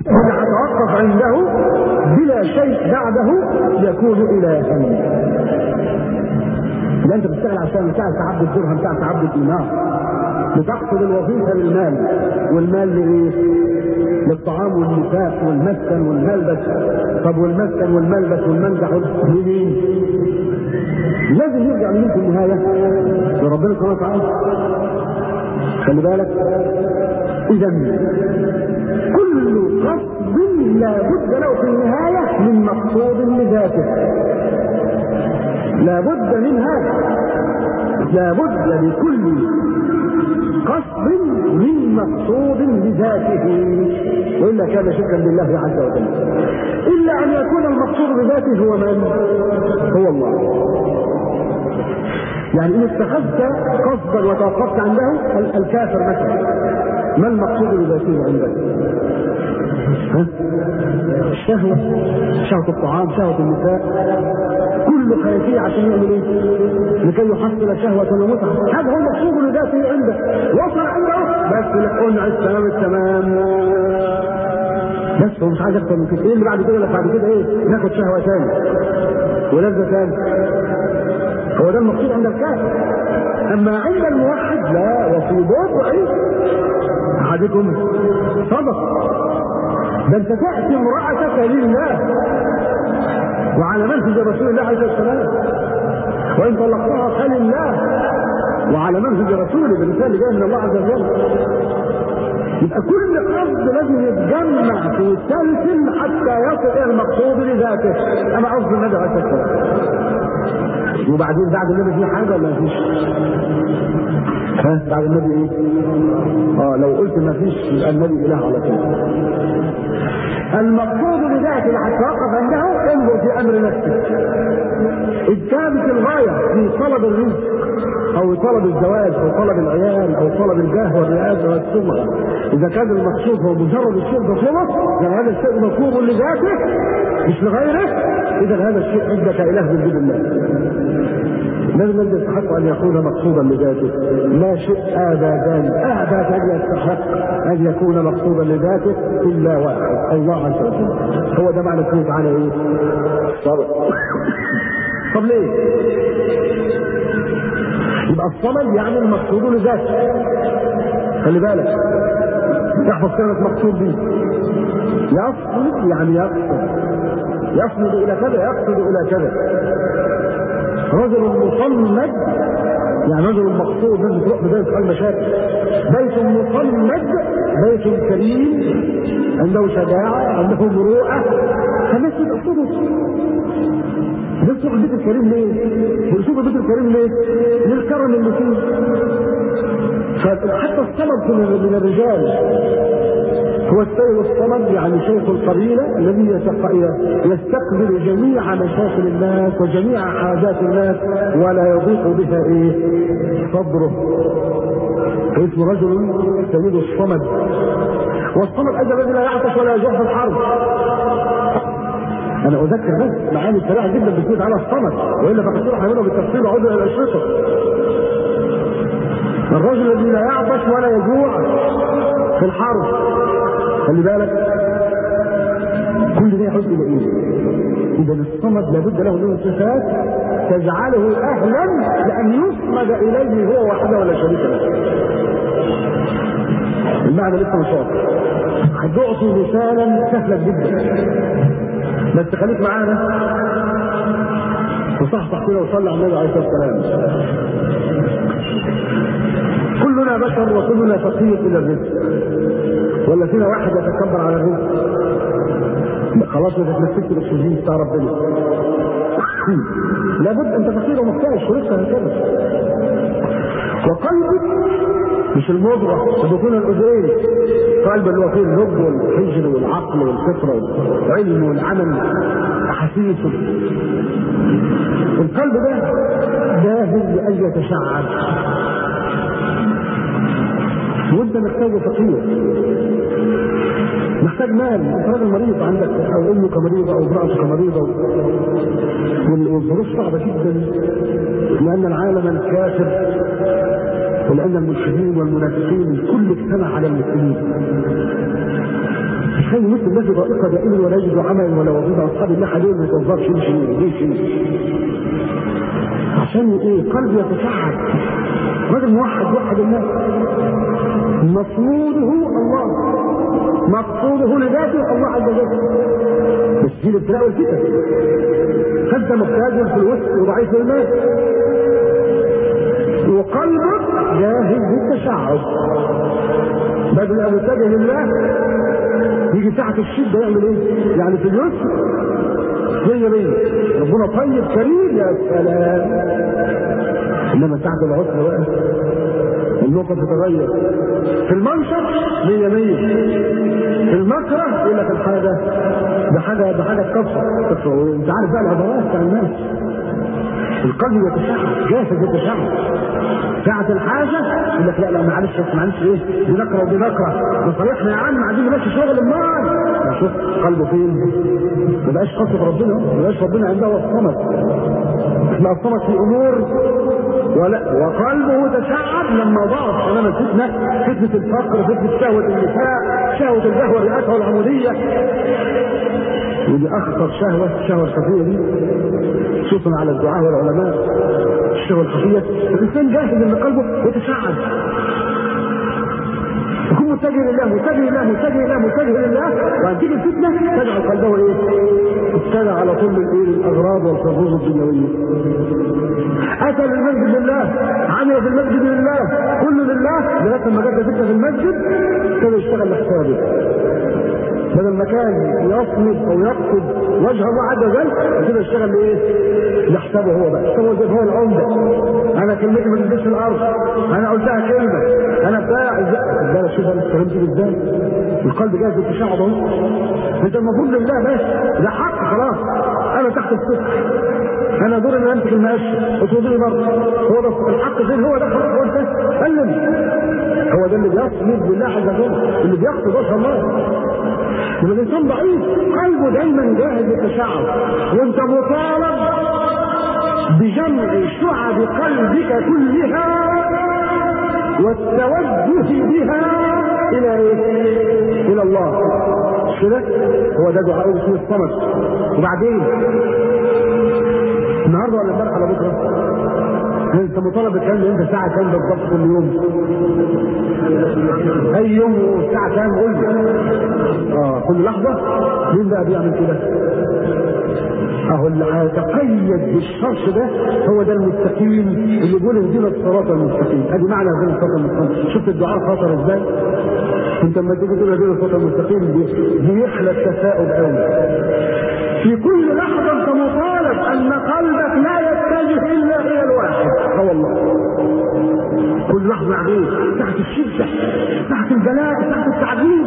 اللي هتوقف عنده بلا شيء بعده يكون إلها لا انت بتشتغل عشان بتاعت عبد الدرهم بتاعت عبد الدينار بتقصد الوظيفة للمال والمال لإيه؟ للطعام والنساء والمسكن والملبس طب والمسكن والملبس والمنجح لمين؟ لازم يرجع لمين في النهاية؟ لربنا سبحانه وتعالى خلي بالك إذا كل قصد لا بد له في النهاية من مقصود لذاته لا بد من هذا لا بد لكل قصد من مقصود لذاته والا كان شركا بالله عز وجل الا ان يكون المقصود بذاته هو من هو الله يعني ان اتخذت قصدا وتوقفت عنده الكافر مثلا ما المقصود بذاته عندك ها؟ الشهوة شهوة الطعام شهوة النساء كل خيفية عشان يعمل ايه؟ لكي يحصل شهوة ومتعة هذا هو المقصود لذاته عنده وصل عنده بس القنع التمام التمام بس هو مش عايز اكتر من كده ايه اللي بعد كده اللي بعد كده ايه؟ ناخد شهوة تاني ولذة تاني هو ده المقصود عند الكافر اما عند الموحد لا وفي بضع احدكم صدق ده انت تاتي امراتك لله وعلى منهج رسول الله عليه السلام وان طلقتها فلله وعلى منهج رسوله بالمثال اللي جاي من الله عز وجل يبقى كل قصد لازم يتجمع في سلسل حتى يصل الى المقصود لذاته انا قصدي النبي عليه الصلاه والسلام وبعدين بعد النبي في حاجه ولا مفيش؟ ها بعد النبي ايه؟ اه لو قلت مفيش يبقى النبي اله على طول. المقصود بذاته اللي هتتوقف عنده انظر في امر نفسك. اذ كانت الغايه في طلب الرزق او طلب الزواج او طلب العيال او طلب الجاه والرئاسه والسمعه اذا كان المقصود هو مجرد الشيء مطلوبه يعني هذا الشيء مطلوب لذاته مش لغيره اذا هذا الشيء عندك اله من دون الله لازم الذي يستحق ان يكون مقصودا لذاته لا شيء ابدا ابدا يستحق ان يكون مقصودا لذاته الا واحد الله عز وجل هو ده معنى سبحانه تعالى ايه؟ صبر طب ليه؟ يبقى الصمد يعني المقصود لذاته خلي بالك يحفظ كلمة مقصود دي يصمد يعني يقصد يصمد إلى كذا يقصد إلى كذا رجل مصمد يعني رجل مقصود لازم تروح بداية تحل مشاكل بيت مصمد بيت كريم عنده شجاعة عنده مروءة فالناس تقصده الناس تروح البيت الكريم ليه؟ بيشوف البيت الكريم ليه؟ للكرم اللي فيه فحتى الصمد من الرجال هو السيد الصمد يعني شيخ القبيلة الذي يستقبل جميع مشاكل الناس وجميع حاجات الناس ولا يضيق بها ايه صدره اسم رجل سيد الصمد والصمد ايضا الذي لا يعطش ولا يجوع في الحرب انا اذكر بس معاني سريعه جدا بتزيد على الصمد والا فقد شرح منه بالتفصيل وعود الى الاشرطه الرجل الذي لا يعطش ولا يجوع في الحرب خلي بالك كل ده يحب الى ايه؟ اذا الصمد لابد له من صفات تجعله اهلا لان يصمد اليه هو وحده ولا شريك له. المعنى لسه مش واضح. هتعطي مثالا سهلا جدا. بس خليك معانا وصحصح كده وصلي على النبي عليه الصلاه والسلام. كلنا بشر وكلنا فقير الى الرزق. ولا فينا واحد يتكبر على الرزق خلاص ما تتمسكش بالاكسجين بتاع ربنا لابد انت فقير ومحتاج ولسه هكذا وقلبك مش المضغة يكون الاذين قلب اللي هو فيه اللب والحجر والعقل والفطرة والعلم والعمل احاسيسه القلب ده جاهز لان يتشعب وانت محتاج فقير محتاج مال انت راجل مريض عندك او امك مريضه او امراتك مريضه والظروف صعبه جدا لان العالم الكافر ولان الملحدين والمنافقين كل اجتمع على المسلمين تخيل مثل الذي ضائقه دائما ولا يجد عملا ولا وظيفه اصحاب الله حاليا ما يتوظفش يمشي يمشي يمشي عشان ايه قلبه يتشعب راجل موحد وحد الله مصموده الله مقصوده لذاته الله عز وجل بس دي الابتلاء والفتن فانت محتاج في الوسط وضعيف المال وقلبك جاهز للتشعب بدل ان يتجه لله يجي تحت الشده يعمل ايه؟ يعني في اليسر زي مية ربنا طيب كريم يا سلام انما تحت العسر بقى النقطة تتغير في المنشط مية مية في المكره يقول لك الحاجة ده حاجة ده حاجة تكسر وانت عارف بقى العبارات بتاع الناس القلب يتشعب جاهز يتشعب ساعة الحاجة يقول لك لا لا معلش معلش ايه دي نقرة ودي نقرة نصالحنا يا عم عايزين نمشي شغل النار شوف قلبه فين ما بقاش قصد ربنا ما بقاش ربنا عنده الصمد احنا الصمد في امور ولا وقلبه تشعب لما ضاف امام الفتنه فتنه الفقر فتنه شهوه النساء شهوه القهوه الرئاسه والعموديه ودي اخطر شهوه الشهوه الخفيه دي خصوصا على الدعاء والعلماء الشهوه الخفيه الانسان جاهز ان قلبه يتشعب يكون متجه لله متجه لله متجه لله متجه لله وهتيجي الفتنه تجعل قلبه ايه؟ ابتدى على طول الايه؟ الاغراض والحظوظ الدنيويه. اتى للمسجد لله عمل في المسجد لله كله لله لغايه لما جت فتنه في المسجد ابتدى يشتغل لحسابه. بدل ما كان يصمد او يقصد وجه الله عز وجل كده يشتغل لايه؟ لحسابه هو بقى، هو زي هو العمده. انا كلمتي ما تنزلش الارض، انا قلتها كلمه، انا بتاع ده شوف انا استخدمت ازاي؟ القلب جاهز للتشعب اهو. انت المفروض لله بس ده حق خلاص انا تحت السكر انا دور ان امسك المقاش وتوضيني برضه هو ده الحق فين هو ده خلاص هو انت سلم هو ده اللي بيصمد بالله عز وجل اللي بيقصد وجه الله يبقى الانسان ضعيف قلبه دايما جاهز للتشعب وانت مطالب بجمع شعب قلبك كلها والتوجه بها الى ايه؟ الى الله مش كده؟ هو ده دعاء اسمه الصمد وبعدين النهارده ولا امبارح ولا بكره؟ انت مطالب بكام انت ساعه كام بالضبط كل يوم؟ اي يوم الساعه كام قول لي اه كل لحظه مين بقى بيعمل كده؟ اهو اللي هيتقيد بالشرط ده هو ده المستقيم اللي بيقول اهدنا الصراط المستقيم ادي معنى اهدنا الصراط المستقيم شفت الدعاء خطر ازاي؟ انت لما تيجي تقول اهدنا الصراط المستقيم بيحلى التفاؤل قوي في كل لحظه انت مطالب ان قلبك لا يتجه الا الى الواحد اه والله كل لحظه عليه تحت الشده تحت البلاء تحت التعذيب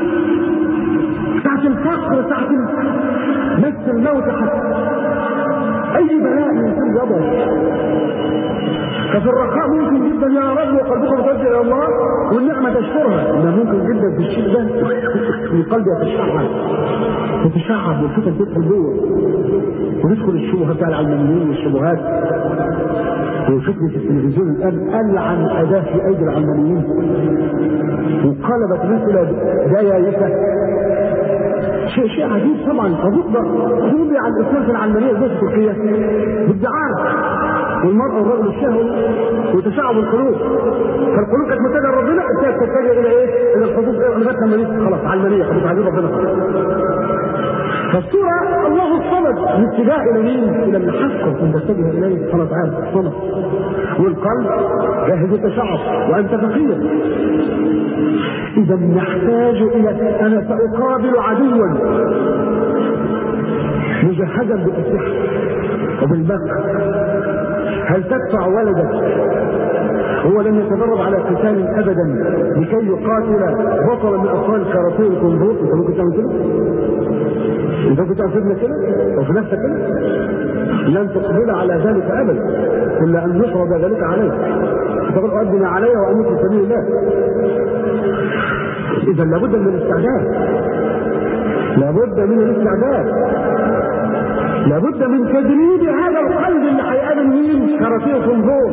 تحت الفقر تحت مس الموت حتى اي بلاء الانسان يضعه ففي الرخاء ممكن جدا يا رب وقلبك متوجه الى الله والنعمه تشكرها انما ممكن جدا في الشده القلب يتشعب يتشعب والفتن تدخل جوه وتدخل الشبهات بتاع العلمانيين والشبهات وفتنة التلفزيون الآن ألعن أداة في أيدي العلمانيين وقلبت مثل ديايسة شيء شيء عجيب طبعا فبكره توضع على الاسلام في العلمانيه زي في تركيا بالدعاره والمراه والرجل الشهوي وتشعب القلوب فالقلوب كانت متجهه لربنا ابتدت تتجه الى ايه؟ الى الحدود لغايه لما نيجي خلاص علمانيه خلاص عايزين ربنا خلاص فالصورة الله الصمد الاتجاه إلى مين؟ إلى اللي حقه أن تتجه إليه سبحانه وتعالى الصمد والقلب جاهز التشعب وأنت فقير إذا نحتاج إلى أنا سأقابل عدوا مجهزا بالأسلحة وبالبقع هل تدفع ولدك هو لم يتدرب على قتال ابدا لكي يقاتل بطلا من ابطال الكاراتيه والكونغو انت ممكن تعمل كده؟ انت ممكن تعمل في كده؟ او في نفسك كده؟ لن تقبل على ذلك ابدا الا ان يفرض ذلك عليك تقول اؤدي علي واموت في سبيل الله اذا لابد من الاستعداد لابد من الاستعداد لابد من تدريب هذا القلب اللي هيقابل مين؟ كاراتيه وكونغو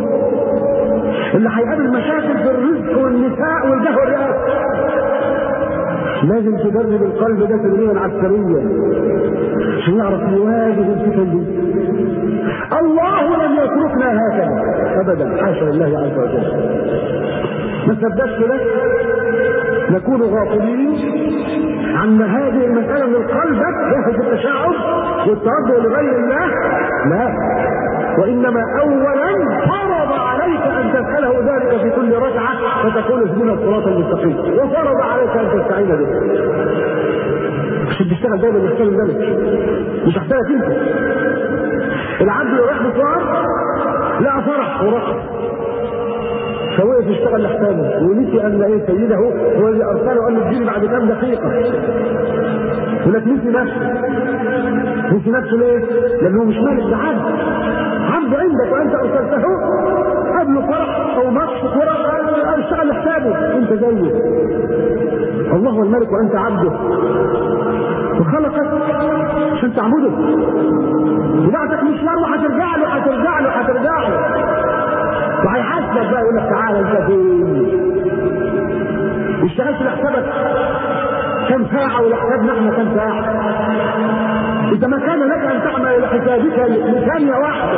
اللي هيقابل مشاكل في الرزق والنساء والجاه والرئاسه لازم تدرب القلب ده تدريبا عسكريا عشان يعرف يواجه الفتن دي الله لم يتركنا هكذا ابدا حاشا لله عز وجل ما سببش لك نكون غافلين عن هذه المسألة من قلبك جهز التشعب والتوجه لغير الله لا وإنما أولا فرض عليك أن تسأله ذلك في كل ركعة فتكون اهدنا الصراط المستقيم وفرض عليك أن تستعين به عشان تشتغل دايما يشتغل ذلك مش هحتاجك انت العبد لو راح مشوار لا فرح ورقص فوقف يشتغل لحسابه ونسي ان ايه سيده هو اللي ارسله قال له تجيني بعد كام دقيقه ولك نسي نفسه نسي نفسه ليه؟ لانه مش مالك ده عبد عبد عندك وانت ارسلته قبل فرح او ماتش كره قال اشتغل لحسابه انت زيه الله هو الملك وانت عبده وخلقك عشان تعبده وبعدك مشوار وهترجع له هترجع له هترجع له وهيحاسبك بقى يقول لك تعالى انت فين؟ اشتغلت لحسابك كم ساعة ولحسابنا احنا كم ساعة؟ إذا ما كان لك أن تعمل لحسابك لثانية واحدة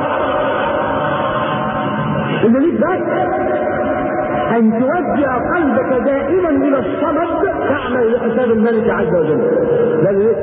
اللي ليك بس أن توجه قلبك دائما إلى الصمد تعمل لحساب الملك عز وجل. لا ليه؟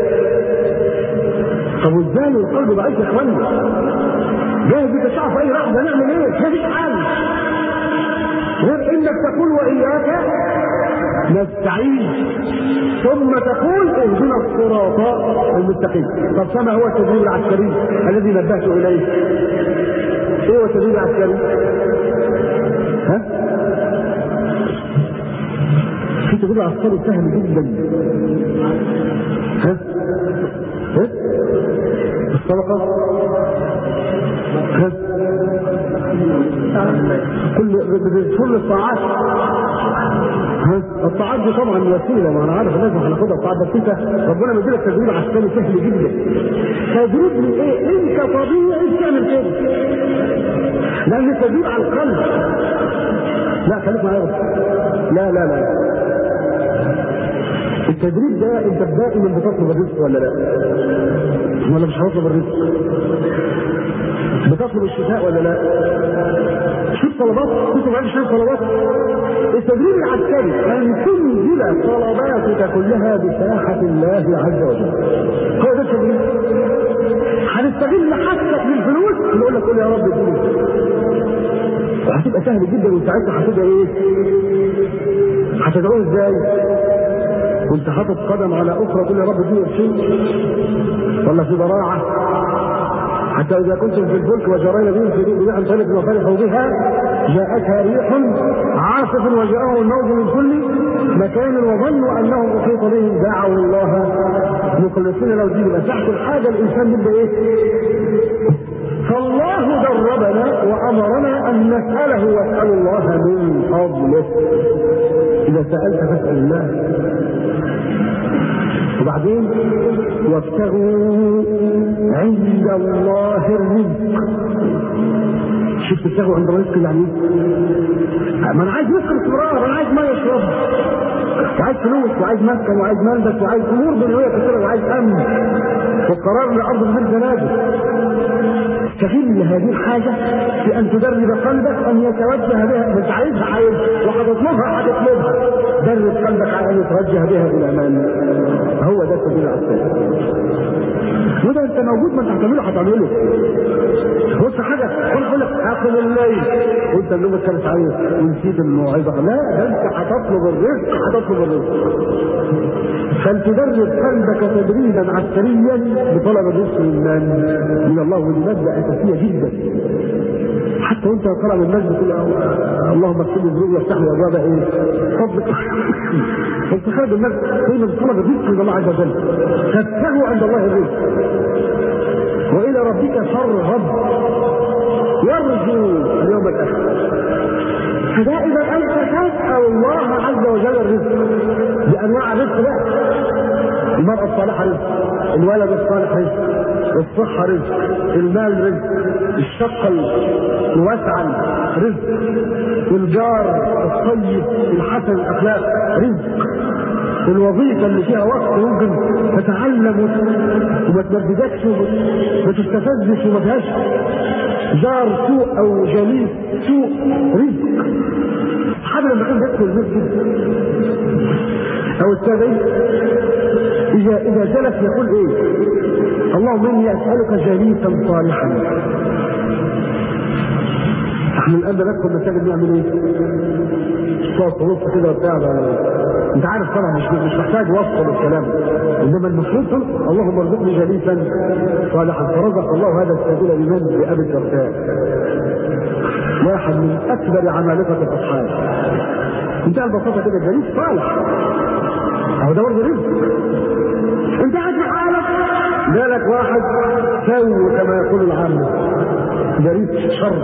طب وازاي القلب ضعيف يا اخوانا؟ جاهز بتشعر في اي لحظه نعمل ايه؟ مفيش حل. غير انك تقول واياك نستعين ثم تقول اهدنا الصراط المستقيم طب فما هو التدريب العسكري الذي نبهت اليه؟ ايه هو التدريب العسكري؟ ها؟ في تدريب عسكري سهل جدا ها؟ ها؟ الصدقة ها؟ كل كل الطاعات ها؟ الطاعات دي طبعا وسيله ما انا عارف لازم هناخدها الطاعات بس انت ربنا مديلك تدريب عسكري سهل جدا تدريب لايه؟ انت طبيعي تعمل كده لان التدريب على القلب لا خليك معايا لا لا لا التدريب ده انت دائما بتطلب الرزق ولا لا؟ ولا مش هتطلب الرزق؟ بتطلب الشفاء ولا لا؟ شوف طلبات كتب عن شوف طلبات التدريب العسكري ان تنزل طلباتك كلها بساحه الله عز وجل هو ده التدريب هنستغل حاجتك للفلوس نقول لك قول يا رب اديني وهتبقى سهل جدا وساعتها هتبقى ايه؟ هتدعوه ازاي؟ وانت حاطط قدم على اخرى تقول يا رب اديني قرشين ولا في ضراعه حتى اذا كنتم في الفلك وجرينا بهم في ريح ثالث وفرحوا بها جاءتها ريح عاصف وجاءهم الموج من كل مكان وظنوا انهم احيط بهم دعوا الله مخلصين له الدين مساحه الحاجه الانسان يبدا ايه؟ فالله دربنا وامرنا ان نساله واسال الله من فضله اذا سالت فاسال الله وبعدين وابتغوا عند الله الرزق شوف تبتغوا عند الرزق يعني ما انا عايز رزق استمرار انا عايز ميه اشربها وعايز فلوس وعايز مسكن وعايز ملبس وعايز امور دنيويه كثيره وعايز امن وقرار لارض غير جنازه استغل هذه الحاجة في أن تدرب قلبك أن يتوجه بها مش عايزها عايز وهتطلبها هتطلبها درب قلبك على أن يتوجه بها إلى من هو ده السبيل العسكري وده انت موجود ما انت هتعمله هتعمله بص حاجه وانا اقول لك اقل الليل وانت النوم اتكلمت عليه ونسيت الموعظه لا ده انت هتطلب الرزق هتطلب الرزق فلتدرب قلبك تدريبا عسكريا بطلب الرزق من من الله ودي ماده اساسيه جدا حتى وانت طالع من المسجد تقول اللهم اغفر لي ذنوبي وافتح لي ابواب ايه؟ فضلك انت خارج المسجد دايما طلب الرزق من الله عز وجل تبتغوا عند الله الرزق والى ربك فارغب يرجو اليوم الاخر فدائما انت تسال الله عز وجل الرزق بانواع الرزق بقى المرأة الصالحة رزق الولد الصالح رزق الصحة رزق المال رزق الشقة الواسعة رزق الجار الطيب الحسن الأخلاق رزق الوظيفة اللي فيها وقت ممكن تتعلم وما تنبذكش وما تستفزش وما فيهاش جار سوء أو جليس سوء رزق حد لما يكون يدخل المسجد أو التابعين إذا إذا جلس يقول إيه؟ اللهم إني أسألك جليسا صالحا احنا الان بندخل المساجد نعمل ايه؟ صوت ونص كده وبتاع انت عارف طبعا مش مش محتاج وصف للكلام انما المفروض اللهم ارزقني جليسا صالحا فرزق الله هذا السبيل لمن؟ لابي الدرداء واحد من اكبر عمالقه الاصحاب انتهى البساطه كده جليس صالح اهو ده برضه رزق انت قاعد في حالك جالك واحد سوي كما يقول العامة جريس شر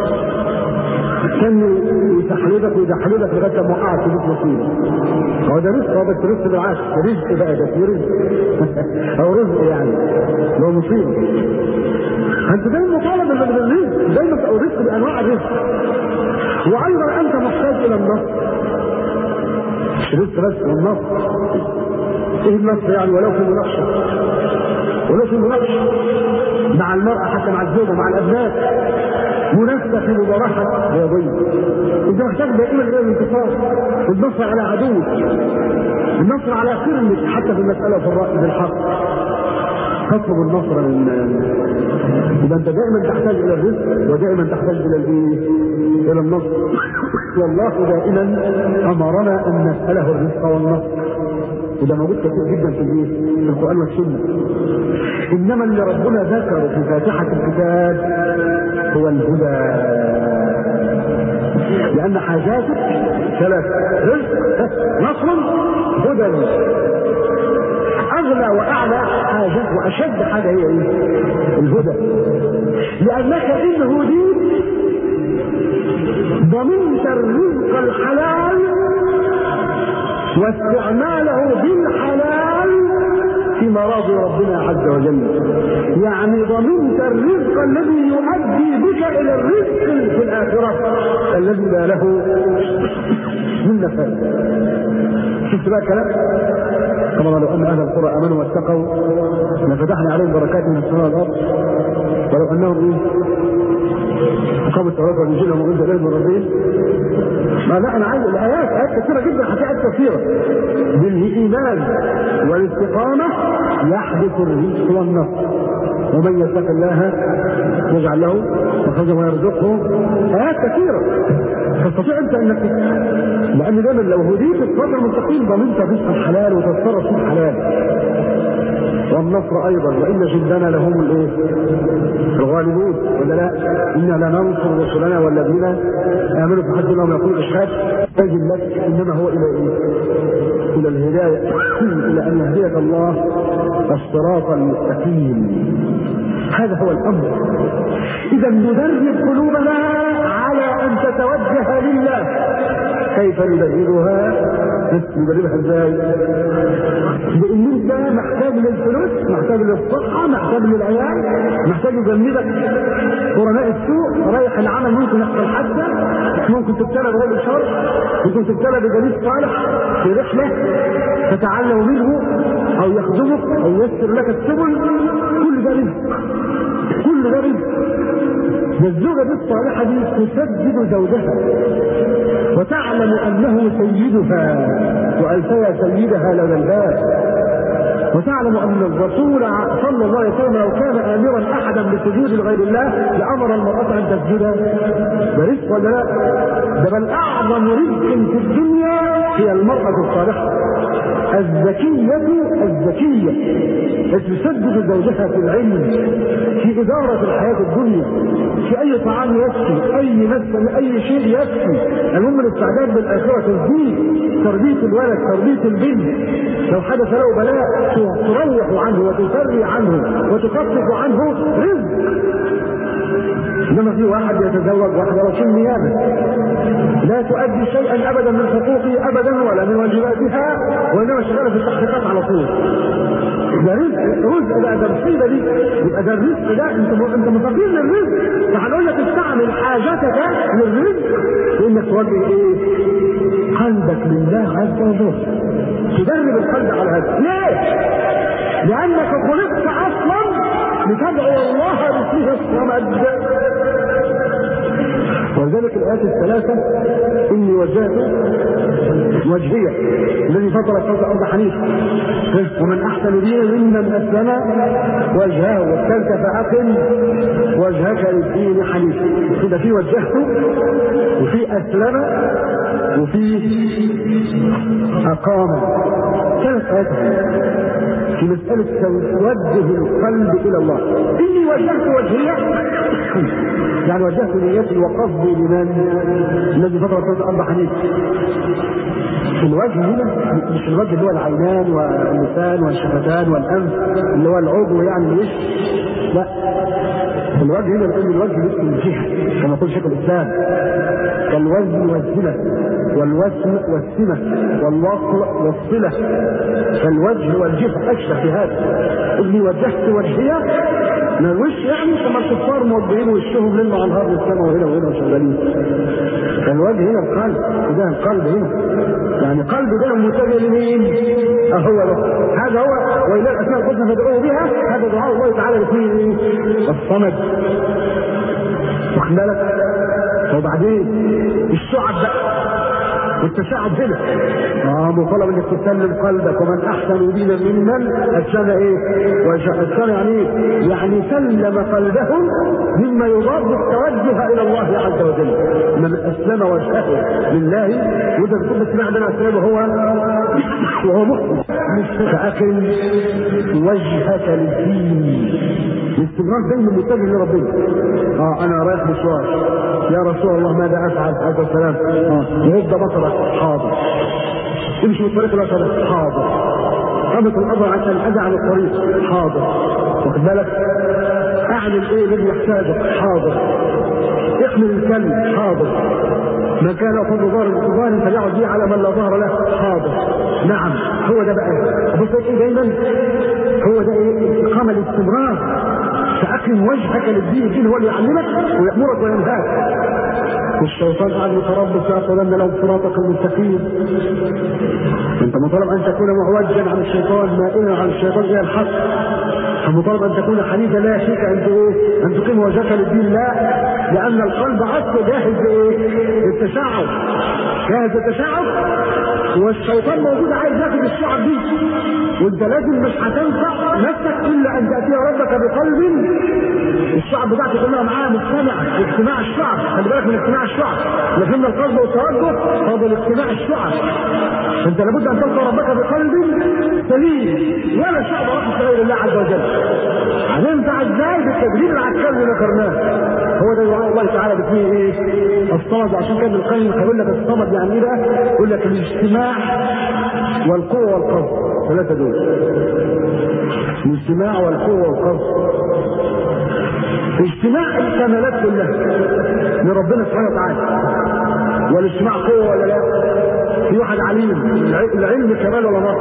كان يسحلبك ويدحلبك لغايه ما وقعت في بيت مصيبه. هو ده رزق هو بس رزق بالعكس رزق بقى ده في رزق او رزق يعني لو مصيبه. انت دايما مطالب بالرزق دايما او رزق بانواع الرزق. وايضا انت محتاج الى النصر. مش رزق بس والنصر. ايه النصر يعني ولو في مناقشه ولو في مناقشه مع المرأة حتى مع الزوجة مع الأبناء منافسة في مباراة رياضية. أنت محتاج دائما إلى الانتصار، النصر على عدوك، النصر على قرنك حتى في المسألة في الرأي بالحق. تطلب النصر من يبقى أنت دائما تحتاج إلى الرزق ودائما تحتاج إلى الإيه؟ إلى النصر. والله دائما أمرنا أن نسأله الرزق والنصر. وده موجود كثير جدا في الايه؟ في القران والسنه. انما اللي ربنا ذكره في فاتحه الكتاب هو الهدى. لان حاجاتك ثلاث رزق نصر هدى. اغلى واعلى حاجه واشد حاجه هي ايه؟ الهدى. لانك ان هديت ضمنت الرزق الحلال واستعماله بالحلال في مراضي ربنا عز وجل يعني ضمنت الرزق الذي يؤدي بك الى الرزق في الاخره الذي لا له من نفاذ شفت بقى الكلام طبعا لو ان اهل القرى امنوا واتقوا لفتحنا عليهم بركات من السماء والارض ولو انهم ايه اقاموا الصلاه وانزلهم وانزل اليهم من ربهم ما لا انا عايز الايات ايات كثيره جدا هتلاقي ايات كثيره بالايمان والاستقامه يحدث الرزق والنصر ومن يتق الله يجعل له مخرجا ويرزقه ايات كثيره تستطيع انت انك لان دايما لو هديت الصراط المستقيم ضمنت رزق الحلال وتتصرف في الحلال والنصر ايضا وان جندنا لهم الايه؟ الغالبون ولا لا؟ انا لننصر رسلنا والذين امنوا في حد لهم يقول اشهاد تجد لك انما هو الى ايه؟ الى الهدايه الى ان يهديك الله الصراط المستقيم هذا هو الامر اذا ندرب قلوبنا على ان تتوجه لله كيف ندربها ندربها ازاي بان انت محتاج للفلوس محتاج للصحه محتاج للعيال محتاج يجنبك قرناء السوء رايح العمل ممكن يحصل حادثه ممكن تبتلى برجل شر ممكن تبتلى بجليس صالح في رحله تتعلم منه او يخدمك او ييسر لك السبل كل ده رزق كل ده رزق والزوجة دي الصالحة دي تسدد زوجها وتعلم أنه سيدها وألفيا سيدها لدى الباب وتعلم أن الرسول صلى الله عليه وسلم لو كان آمرا أحدا بالسجود لغير الله لأمر المرأة أن تسجد ده رزق ولا لا؟ ده بل أعظم رزق في الدنيا هي المرأة الصالحة الذكية الذكية التي تسدد زوجها في العلم في إدارة الحياة الدنيا في أي طعام يكفي أي مسكن أي شيء يكفي المهم الاستعداد بالآخرة تزديد تربية الولد تربية البنت لو حدث له بلاء تروح عنه وتسري عنه وتخفف عنه رزق انما في واحد يتزوج واحده رسول نيابه لا تؤدي شيئا ابدا من حقوقه ابدا ولا من واجباتها وانما شغاله في التحقيقات على طول ده رزق رزق بقى ده مصيبه دي يبقى ده الرزق ده انت انت مفكرين الرزق فهنقول لك استعمل حاجتك للرزق بانك توجه ايه؟ قلبك لله عز وجل تدرب القلب على هذا ليه؟ لانك خلقت اصلا لتدعو الله باسمه الصمد ولذلك الآيات الثلاثة إني وجهت وجهي الذي فطر الصوت الأرض حنيفا ومن أحسن دينا ممن أسلم وجهه والثالثة فأقم وجهك للدين حنيفا كده في وجهت وفي أسلم وفي أقام ثلاث آيات في مسألة توجه القلب إلى الله إني وجهت وجهي يعني وجهت نيتي وقصدي لمن الذي فطر صوت الأرض حنيف الوجه هنا مش الوجه اللي هو العينان واللسان والشفتان والأنف اللي هو العضو يعني الوش لا الوجه هنا بنقول الوجه اسم الجهة كما يقول شيخ الإسلام كالوزن والزنة والوسم والسمة والوصل والصلة فالوجه والجهة أشبه بهذا إني وجهت وجهي ما الوش يعني كما الكفار موجهين وشهم ليل مع نهار للسماء وهنا وهنا وشغالين فالوجه هنا القلب ده القلب هنا يعني قلب ده متجه لمين؟ اهو ده هذا هو والى الاسماء الحسنى فادعوه بها هذا دعاء الله تعالى فيه الصمد واخد بالك وبعدين الشعب بقى والتشعب هنا اه مطالب انك تسلم قلبك ومن احسن دينا ممن اسلم ايه؟ اسلم يعني ايه؟ يعني سلم قلبه مما يضاد التوجه الى الله عز وجل من اسلم وجهه لله وده بتقول بس عندنا اسلام هو وهو مؤمن فاقم وجهك للدين الاستمرار دايما متجه لربنا اه انا رايح مشوار يا رسول الله ماذا افعل عليه السلام اه يغض بصرك حاضر امشي بالطريق الاشهر حاضر ربط الامر عشان اذى عن الطريق حاضر واخد بالك اعمل ايه الذي يحتاجك حاضر احمل الكلب حاضر من كان له فضل ظهر بظهر فليعد به على من لا ظهر له حاضر نعم هو ده بقى بص ايه دايما هو ده ايه اقامه الاستمرار فاقم وجهك للدين الدين هو اللي يعلمك ويامرك وينهاك والشيطان قاعد يتربص يقولن لهم صراطك المستقيم انت مطالب ان تكون معوجا عن الشيطان مائلا عن الشيطان الى الحق فمطالب ان تكون حنيفا لا يحيك ان ايه؟ ان تقيم وجهك للدين لا لان القلب اصله جاهز بايه؟ للتشعب جاهز للتشعب والشيطان موجود عايز ياخد الشعب دي وانت لازم مش هتنفع نفسك الا ان تاتي ربك بقلب الشعب بتاعته كلها معاه مجتمع اجتماع الشعب خلي بالك من اجتماع الشعب لكن القلب والتوجه فضل اجتماع الشعب انت لابد ان تلقى ربك بقلب سليم ولا شعب راح غير الله عز وجل هننفع ازاي بالتدريب العسكري اللي ذكرناه هو ده دعاء الله تعالى باسمه ايه؟ الصمد عشان كده القيم هيقول لك الصمد يعني ايه بقى؟ يقول لك الاجتماع والقوه والقصد ثلاثه دول الاجتماع والقوه والقصد اجتماع الكمالات كلها لربنا سبحانه وتعالى والاجتماع قوه ولا لا؟ في واحد عليم العلم كمال ولا نقص؟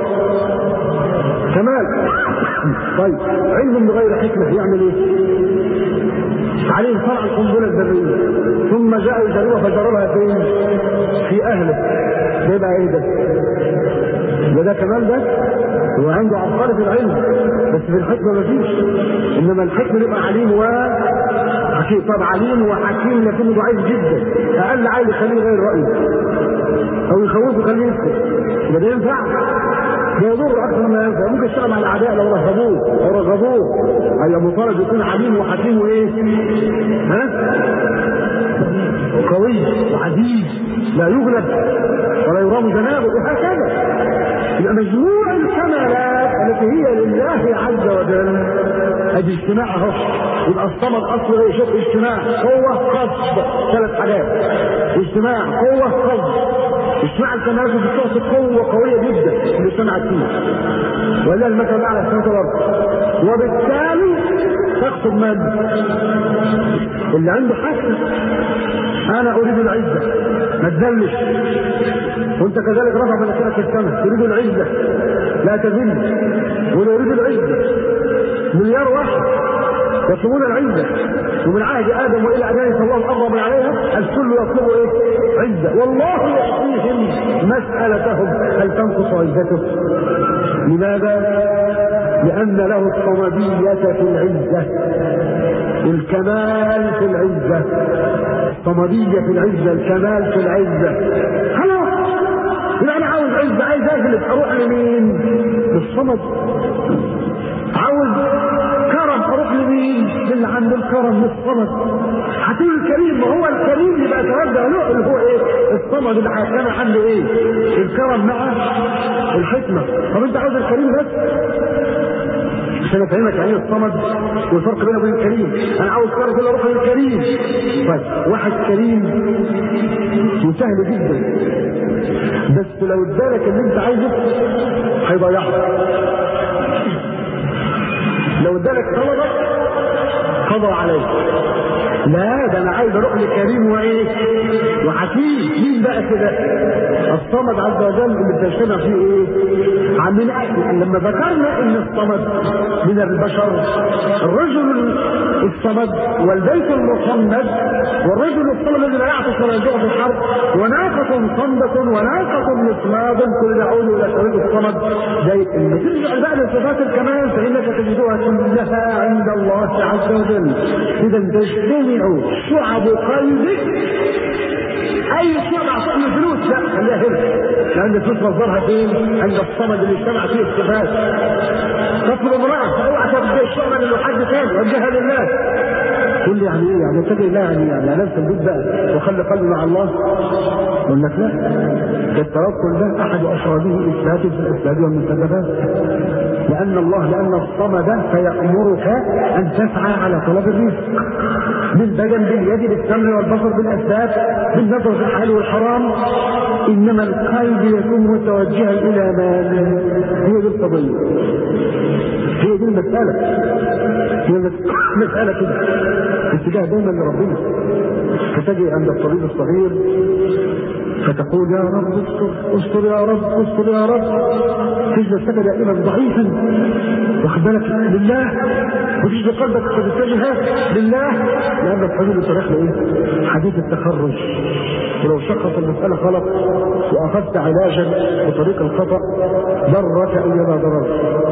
كمال طيب علم بغير حكمه يعمل ايه؟ عليه صنع القنبله الذريه ثم جاء يجربها فجربها فين؟ في اهله ده يبقى ايه ده؟ ده ده كمان ده هو عنده عبقرة في العلم بس في الحكمة مفيش انما الحكمة يبقى عليم وحكيم طب عليم وحكيم لكنه ضعيف جدا اقل عيل يخليه غير رأيه او يخوفه يخليه يسكت ده ده ينفع ده يضر اكثر ما ينفع ممكن يشتغل مع الاعداء لو رغبوه لو رغبوه اي مطالب يكون عليم وحكيم وايه؟ ها؟ قوي وعزيز لا يغلب ولا يرام جنابه وهكذا يبقى مجموع الكمالات التي هي لله عز وجل ادي اجتماع اهو يبقى الصمد اصله ايه شوف اجتماع قوه قصد ثلاث حاجات اجتماع قوه قصد اجتماع الكمالات بتعطي قوه قويه جدا اللي اجتمعت فيه ولا المثل الاعلى في السماوات والارض وبالتالي تقصد من؟ اللي عنده حسن انا اريد العزه ما تذلش وانت كذلك رفع مناخيرك في السماء تريد العزه لا تذل ولا يريد العزه مليار واحد يطلبون العزة ومن عهد آدم وإلى أن يرث الله الأرض ومن عليها الكل يطلب إيه؟ عزة والله يعطيهم مسألتهم هل تنقص عزته؟ لماذا؟ لأن له الصمدية في العزة الكمال في العزة الصمدية في العزة الكمال في العزة خلاص يبقى أنا عاوز عزة عايز أغلب أروح لمين؟ للصمد عاوز كرم اروح لمين؟ اللي عنده الكرم للصمد هتقول الكريم ما هو الكريم اللي بقى توجه له اللي هو ايه؟ الصمد اللي كان عنده ايه؟ الكرم مع الحكمه طب انت عاوز الكريم بس؟ عشان افهمك يعني الصمد والفرق بينه وبين الكريم انا عاوز كرم كله اروح للكريم طيب واحد كريم وسهل جدا بس لو ادالك اللي انت عايزه هيضيعك لو ادالك طلبك قضى عليك لا ده انا عايز اروح لكريم وايه وحكيم مين بقى كده الصمد عز وجل اللي بتجتمع فيه ايه عاملين لما ذكرنا ان الصمد من البشر الرجل الصمد والبيت المصمد والرجل الصمد الذي لا يعطش ولا يجوع في الحرب وناقة صمدة وناقة مصماد كل يعود الى توحيد الصمد زي ان ترجع بقى لصفات الكمال فانك تجدها كلها عند الله عز وجل اذا تجتمع شعب قلبك اي شعب اعطاك من فلوس لا خليها هنا لان الفلوس مصدرها فين؟ عند الصمد اللي اجتمع فيه الصفات تطلب امراه اوعى تبدا الشعب من حد ثاني وجهها لله تقول لي يعني ايه يعني اتقي الله يعني يعني انام في البيت بقى واخلي قلبي مع الله يقول لك لا ده التوكل ده احد اشراره اثبات في الاسباب والمسببات لان الله لان الصمد فيامرك ان تسعى على طلب الرزق بالبدن باليد بالسمع والبصر بالاسباب بالنظر في الحلال والحرام انما القلب يكون متوجها الى ما هي دي القضيه هي دي المساله هي مساله كده اتجاه دايما لربنا فتجي عند الطبيب الصغير فتقول يا رب استر استر يا رب استر يا رب تجد نفسك دائما ضعيفا واخد بالك لله وتجد قلبك تتجه لله لان الحلول طريق ايه؟ حديث التخرج ولو شخص المسألة غلط وأخذت علاجا بطريق الخطأ ضرك أيما ضرر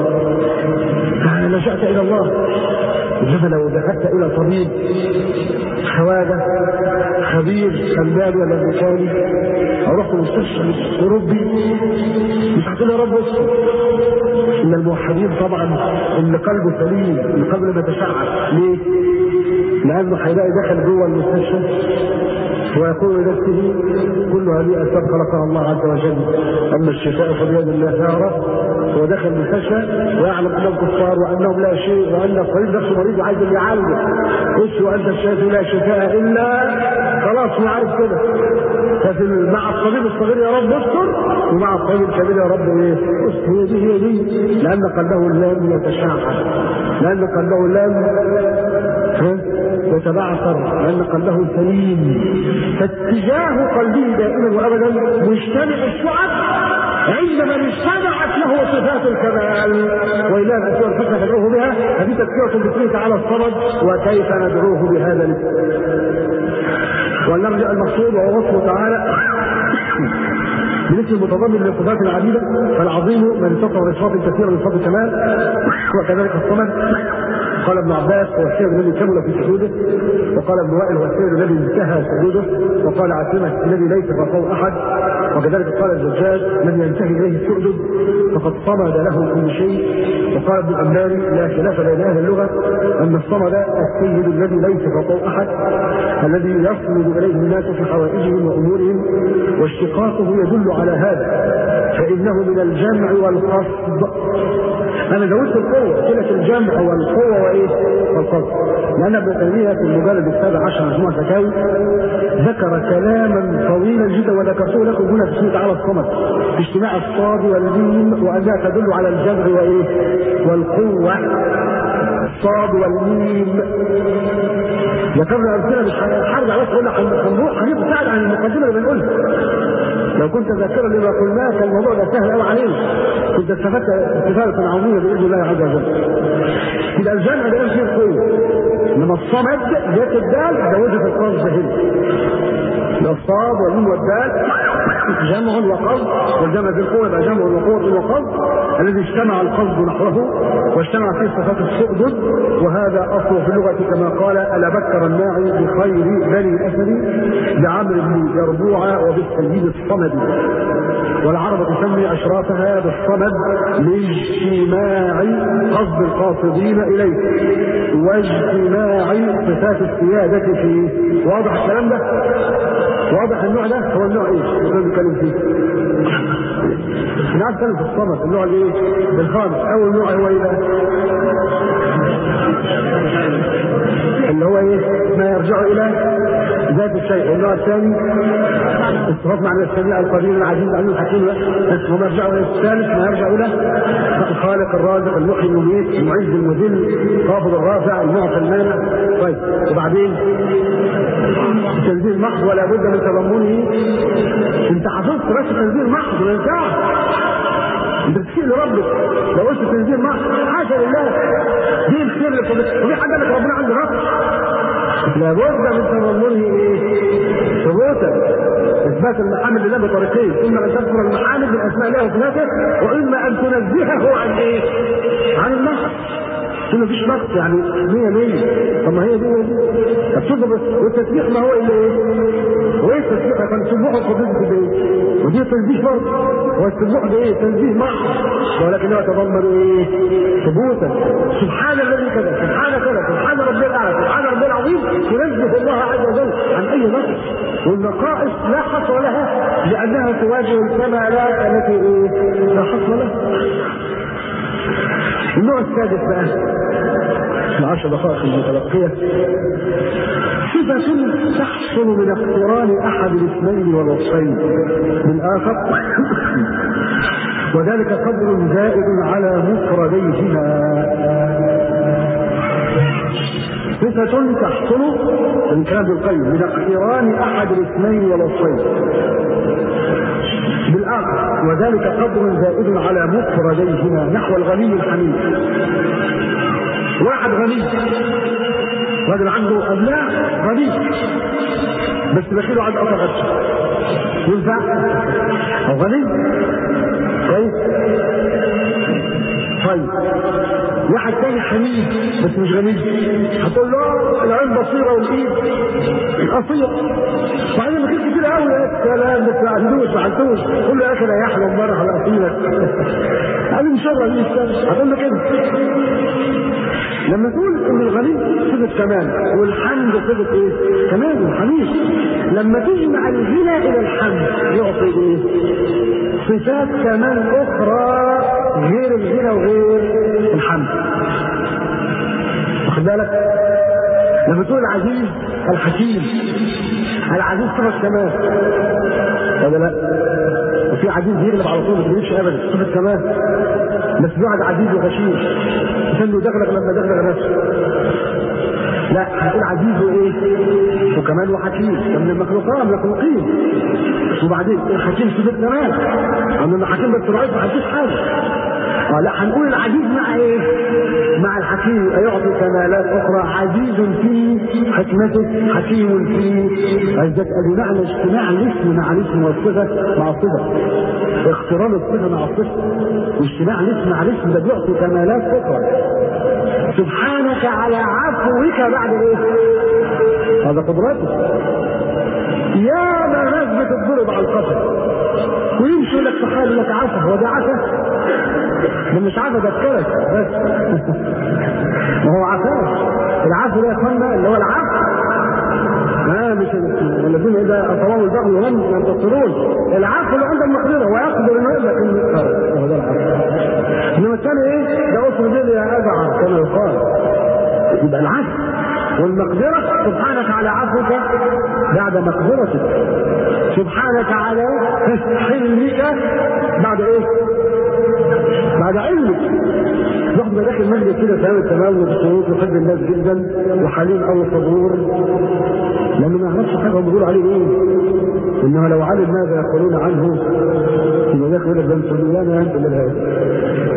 فلجأت إلى الله إنما لو ذهبت إلى طبيب خواجة خبير ألماني ولا أمريكاني أو رحت مستشفى أوروبي مش هتقول يا رب اسكت إن الموحدين طبعا اللي قلبه سليم اللي قلبه لم يتشعب ليه؟ لأنه هيلاقي دخل جوه المستشفى ويقول لنفسه كل هذه أسباب خلقها الله عز وجل أما الشفاء فبيد الله يا رب هو دخل المستشفى ويعلم أنهم كفار وأنهم لا شيء وأن الطبيب نفسه مريض وعايز اللي يعالجه بص وأنت الشافي لا شفاء إلا خلاص هو عارف كده ففي مع الطبيب الصغير يا رب استر ومع الطبيب الكبير يا رب ايه استر هي دي هي دي لأن قلبه لم يتشعب لأن قلبه لم يتبعثر لأن قلبه سليم فاتجاه قلبه دائما وأبدا مجتمع الشعب عندما اجتمعت له صفات الكمال وإله الأسوأ الحسنة تدعوه بها هذه تذكرة باسمه تعالى الصمد وكيف ندعوه بهذا الاسم ولنرجع المقصود وهو وصفه تعالى بالاسم المتضمن للصفات العديدة فالعظيم من اتصف بصفات كثيرة من صفات الكمال وكذلك الصمد قال ابن عباس هو السيد الذي كمل في سجوده وقال ابن وائل هو السيد الذي انتهى سجوده وقال عاصمة الذي ليس فوقه احد وكذلك قال الزجاج من ينتهي اليه السؤدد فقد صمد له كل شيء وقال ابن الأماني لا خلاف بين اهل اللغه ان الصمد السيد الذي ليس فوقه احد الذي يصمد اليه الناس في حوائجهم وامورهم واشتقاقه يدل على هذا فانه من الجمع والقصد انا زودت القوه قلت لك الجمع والقوه وايه والقصد لان ابن تيميه في المجلد السابع عشر مجموعه فتاوي ذكر كلاما طويلا جدا وذكرته لكم هنا في تعالى الصمد في اجتماع الصاد والميم وانها تدل على الجمع وايه والقوه الصاد والميم ذكرنا امثله مش هرجع بس اقول لك هنروح هنبتعد عن المقدمه اللي بنقولها لو كنت ذاكرا لما قلناه كان الموضوع ده سهل قوي علينا كنت استفدت استفاده عظيمه باذن الله عز وجل يبقى الجمع ده فيه القوة انما الصمد جت الدال ده وجه القصد هنا الصاد والميم والدال جمع وقصد والجمع في القوة يبقى جمع وقوة وقصد الذي اجتمع القصد نحوه واجتمع فيه صفات السؤدد وهذا اصله في اللغة كما قال ألا بكر الناعي بخير بني أسد لعمرو بن يربوع وبالسيد الصمد والعرب تسمي أشرافها بالصمد لاجتماع قصد القاصدين إليه واجتماع صفات السيادة فيه واضح الكلام ده؟ واضح النوع ده هو النوع ايه؟ اللي بنتكلم فيه. احنا عارف في الصمد النوع الايه؟ بالخامس اول نوع هو ايه بقى؟ اللي هو ايه؟ ما يرجع الى ذات الشيء والنوع الثاني الصفات معنى السميع القدير العزيز العليم الحكيم بس وما يرجع الى الثالث ما يرجع الى الخالق الرازق المحيي المميت المعز المذل الخافض الرافع المعطي المانع طيب وبعدين تنزيل محض ولا بد من تضمنه انت حفظت بس تنزيل محض ما ينفعش انت بتشيل لربك لو قلت تنزيل محض حاشا لله دي الخير لك ودي حاجه لك ربنا عنده رفع لابد من تضمنه ايه؟ ثبوتا اثبات المحامد لله بطريقين اما ان تذكر المحامد من اسماء الله وصفاته واما ان تنزهه عن ايه؟ عن النقص في مفيش نقص يعني 100 100 طب ما هي دي هي دي طب شوف بس والتسبيح ما هو الا ايه؟ وايه التسبيح؟ كان سبوح القدس بايه؟ ودي تنزيه برضه هو السبوح ده ايه؟ تنزيه محض ولكنه يتضمن ايه؟ ثبوتا سبحان الذي كذا سبحان كذا سبحان ربي الاعلى سبحان ربي العظيم تنزه الله عز وجل عن اي نقص والنقائص لا حصر لها لانها تواجه الكمالات التي ايه؟ لا حصر لها النوع السادس بقى العشر دقائق المتبقية صفة تحصل من اقتران أحد الاثنين والوصفين بالآخر وذلك قدر زائد على مفرديهما صفة تحصل من كلام القيم من اقتران أحد الاثنين والوصفين بالآخر وذلك قدر زائد على مفرديهما نحو الغني الحميد واحد غني راجل عنده أبناء غني بس بخيله عند قطع غش ينفع؟ هو غني كويس طيب واحد تاني حميد بس مش غني هتقول له العين بصيره والايد قصير وبعدين ما كتير قوي يا سلام بس ما عندوش ما عندوش قول له يا اخي لا يحلم مره على قصيرك قال ان شاء الله دي السنه هتقول له كده لما تقول ان الغني صفه كمال والحمد صفه ايه؟ كمال وحميد لما تجمع الغنى الى الحمد يعطي ايه؟ صفات كمال اخرى غير الغنى وغير الحمد واخد بالك؟ لما تقول العزيز الحكيم العزيز صفة كمال ولا لا؟ وفي عزيز يغلب على طول ما تغلبش ابدا صفة كمال بس في واحد عزيز وغشيم يسمي دغلك لما دغلك نفسه لا هتقول عزيز وايه؟ وكمال وحكيم من المخلوقات مخلوقين وبعدين الحكيم صفة كمال اما الحكيم بس ضعيف ما عندوش حاجه اه لا هنقول العزيز مع ايه؟ مع الحكيم يعطي كمالات اخرى عزيز في حكمته حكيم في عزة بمعنى اجتماع الاسم مع الاسم والصفه مع الصفه اقتران الصفه مع الصفه واجتماع الاسم مع الاسم ده بيعطي كمالات اخرى سبحانك على عفوك بعد ايه؟ هذا قدرته يا ما ناس بتتضرب على القصر ويمشي يقول لك تخيل لك عفا هو ده عفا ده مش عفا ده الكرش بس ما هو عفاش العفو ده يا اخوانا اللي هو العفو ما مش الذين اذا اصابهم البغي وهم ينتصرون العفو اللي عند المقدره ويقدر انه يقدر انه يقدر هو ده العفو انما الثاني ايه؟ ده اصل دي يا ابعد كما يقال يبقى العفو والمقدرة سبحانك على عفوك بعد مقدرتك سبحانك على حلمك بعد ايه؟ بعد علمك الواحد ما داخل مجلس كده فاهم التمام والصوت ويحب الناس جدا وحليم او صبور لانه ما يعرفش حاجه هم بيقولوا عليه ايه انه لو علم ماذا يقولون عنه يبقى داخل يقول لك ده انتوا لا انتوا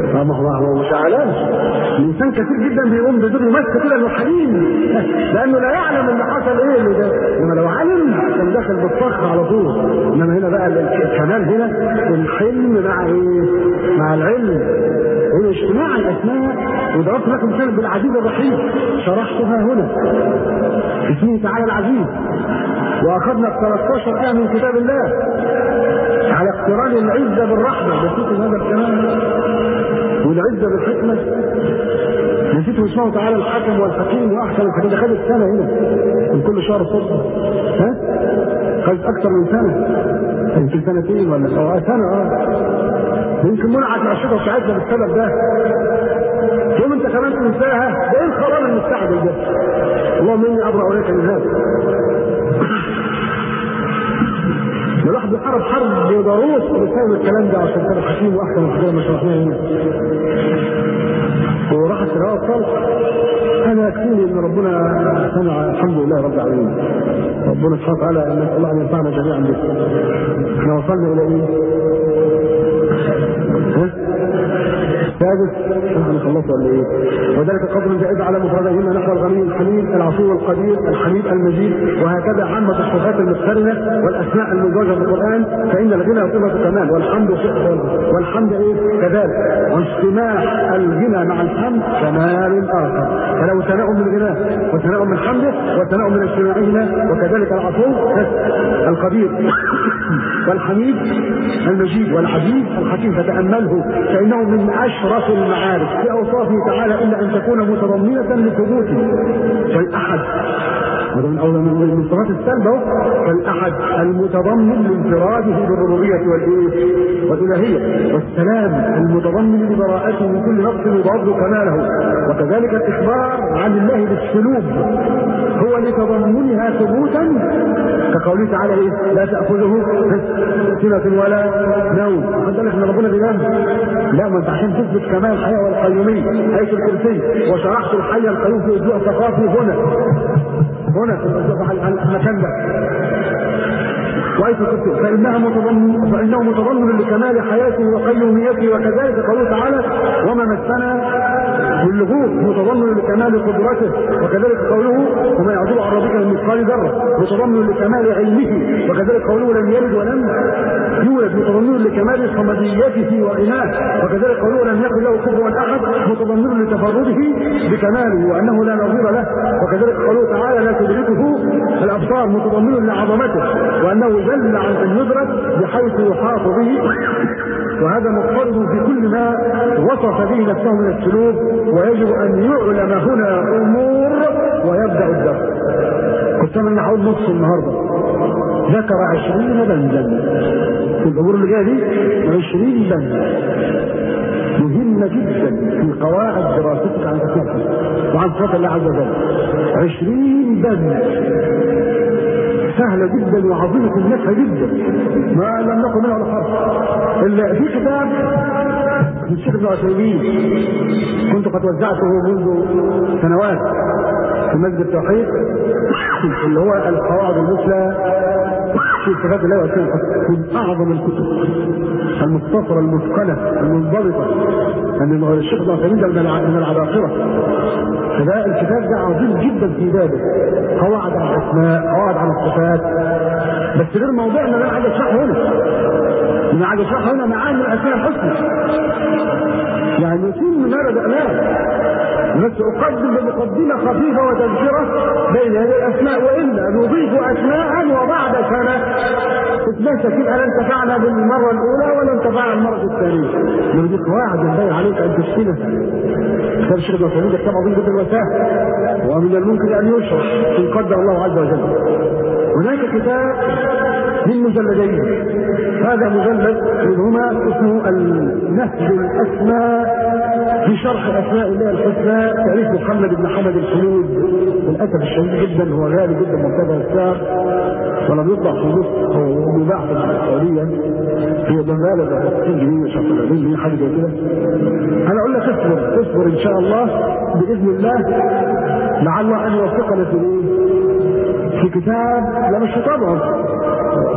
اه ما هو هو مش اعلان الانسان كثير جدا بيقوم بدور ممثل كده انه حليم لانه لا يعلم اللي حصل ايه اللي ده انما لو علم كان داخل بالطخ على طول انما هنا بقى الكمال هنا الحلم مع ايه؟ مع العلم هنا اجتماع الاسماء وضربت لكم مثال بالعزيز الرحيم شرحتها هنا اسمه تعالى العزيز واخذنا 13 ايه من كتاب الله على اقتران العزه بالرحمه نسيت هذا الكلام والعزه بالحكمه نسيت اسمه تعالى الحكم والحكيم واحسن الحكيم ده خدت سنه هنا من كل شهر صدقه ها خدت اكثر من سنه يمكن سنتين ولا اه سنه اه يمكن منعت الاشرطه بتاعتنا بالسبب ده يوم انت كمان تنساها ده ايه القرار المستعجل ده اللهم اني ابرا اليك من هذا الواحد بيحارب حرب ضروس بسبب الكلام ده عشان كده حكيم واحسن من كده ما شرحناها هنا وراح السراء الصالح انا يكفيني ان ربنا سمع الحمد لله رب العالمين ربنا سبحانه وتعالى نسال الله ان ينفعنا جميعا به احنا وصلنا الى ايه؟ السادس احنا خلصنا ولا ايه؟ وذلك قدر جائز على مفردهن نحو الغني الحميد العفو القدير الحميد المجيد وهكذا عامة الصفات المقترنة والاسماء المزوجة في القرآن فإن الغنى صفة كمال والحمد والحمد ايه؟ كذلك واجتماع الغنى مع الحمد كمال آخر فلو ثناء من غناه وثناء من حمده وثناء من اجتماعهما وكذلك العفو القدير والحميد المجيد والعزيز الحكيم فتأمله فإنه من أشرف المعارف في أوصافه تعالى إلا أن تكون متضمنة لثبوته كالأحد هذا من أول من صفات السلب اهو كالأحد المتضمن لانفراده بالربوبية والإيه؟ والإلهية والسلام المتضمن لبراءته من كل نقص يضاد كماله وكذلك الإخبار عن الله بالسلوب هو لتضمنها ثبوتا كقوله تعالى إيه؟ لا تأخذه سنة ولا نوم خد بالك ان ربنا بينام لا ما انت عشان تثبت كمال الحياه والقيوميه حيث الكرسي وشرحت الحي القيوم في اسبوع ثقافي هنا هنا في المكان ده وأيضا الكرسي فإنها متضمن فإنه متضمن لكمال حياته وقيوميته وكذلك قوله تعالى وما مسنا باللغوب متضمن لكمال قدرته وكذلك قوله وما يعزب عن ربك من مثقال ذرة متضمن لكمال علمه وكذلك قوله لم يلد ولم يولد متضمن لكمال صمديته وغناه وكذلك قوله لم يكن له كفوا احد متضمن لتفرده بكماله وانه لا نظير له وكذلك قوله تعالى لا تدركه الابصار متضمن لعظمته وانه جل عن ان يدرك بحيث يحاط به وهذا مضطرد في كل ما وصف به نفسه من السلوك ويجب ان يعلم هنا امور ويبدا الدرس كنت انا هقول نص النهارده ذكر عشرين بندا في الامور اللي جايه دي عشرين بند مهمه جدا في قواعد دراستك عن اسمائك وعن صفات الله عز وجل عشرين بند سهلة جدا وعظيمة النفع جدا ما لم نقل منها ولا حرف إلا في كتاب للشيخ ابن عثيمين كنت قد وزعته منذ سنوات في مسجد التوحيد اللي هو القواعد المثلى في صفات الله واسمائه من اعظم الكتب المختصره المتقنه المنضبطه ان الشيخ ابن عثيمين ده من العباقره فده الكتاب ده عظيم جدا في بابه قواعد عن الاسماء قواعد عن الصفات بس غير موضوعنا اللي انا عايز اشرحه هنا انا عايز اشرحه هنا معاني الاسماء الحسنى يعني يتم ما بدأناه بس اقدم بمقدمه خفيفه وتذكره بين هذه الاسماء والا نضيف اسماء وبعد سنه ليس تبقى لا انتفعنا بالمره الاولى ولا انتفعنا المره الثانيه من دي قواعد ينبغي عليك ان تشتمها كتاب الشيخ ابن سعيد كتاب عظيم جدا وسهل ومن الممكن ان يشرح ان قدر الله عز وجل هناك كتاب من مجلدين هذا مجلد منهما اسمه النهج الاسماء في شرح اسماء الله الحسنى تاريخ محمد بن حمد الخلود للاسف الشديد جدا هو غالي جدا مرتبه السعر ولم يطبع في مصر ومباع في السعوديه في بنغاله 60 جنيه مش 40 جنيه حاجه زي كده انا اقول لك اصبر اصبر ان شاء الله باذن الله لعل ان يوفقنا في ايه؟ في كتاب لا مش طبعا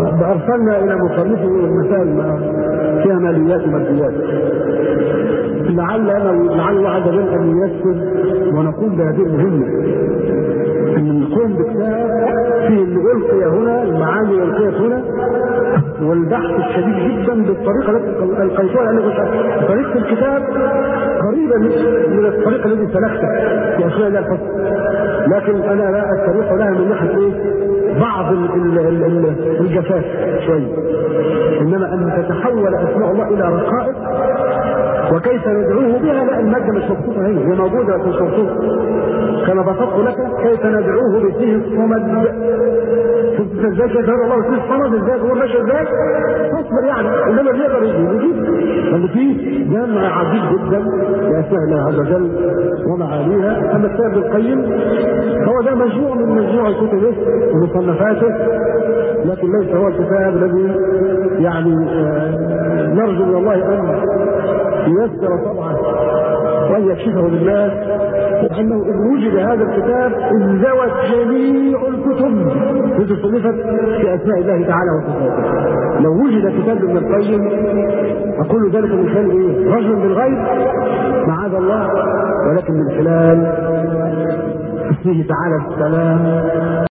ارسلنا الى مصنفه المسائل فيها ماليات وماديات لعل انا لعل الله عز وجل ان ييسر ونقوم بهذه المهمه ان نقوم بكتاب فيه اللي القي هنا المعاني القيت هنا والبحث الشديد جدا بالطريقه التي القيتها لان طريقه الكتاب قريبه من الطريقه التي سلكتها في اثناء الفصل لكن انا لا استريح لها من ناحيه ايه؟ بعض الجفاف شويه انما ان تتحول اسماء الله الى رقائق وكيف ندعوه بها لا المادة مش مبسوطة هي هي موجودة في الخرطوم كما بسطت لك كيف ندعوه باسمه الصمد شفت ازاي كيف يدعو الله باسمه الصمد ازاي هو ماشي ازاي تصبر يعني انما بيقدر يجيب يجيب لان فيه جمع عجيب جدا لاسماء الله عز وجل ومعانيها اما كتاب القيم هو ده مجموع من مجموع كتبه ومصنفاته لكن ليس هو الكتاب الذي يعني نرجو من الله ان ييسر طبعا وان يكشفه للناس وانه ان وجد هذا الكتاب انزوت جميع الكتب التي صنفت في اسماء الله تعالى وصفاته لو وجد كتاب ابن القيم اقول ذلك من خلال ايه؟ رجل بالغيب معاذ الله ولكن من خلال اسمه تعالى السلام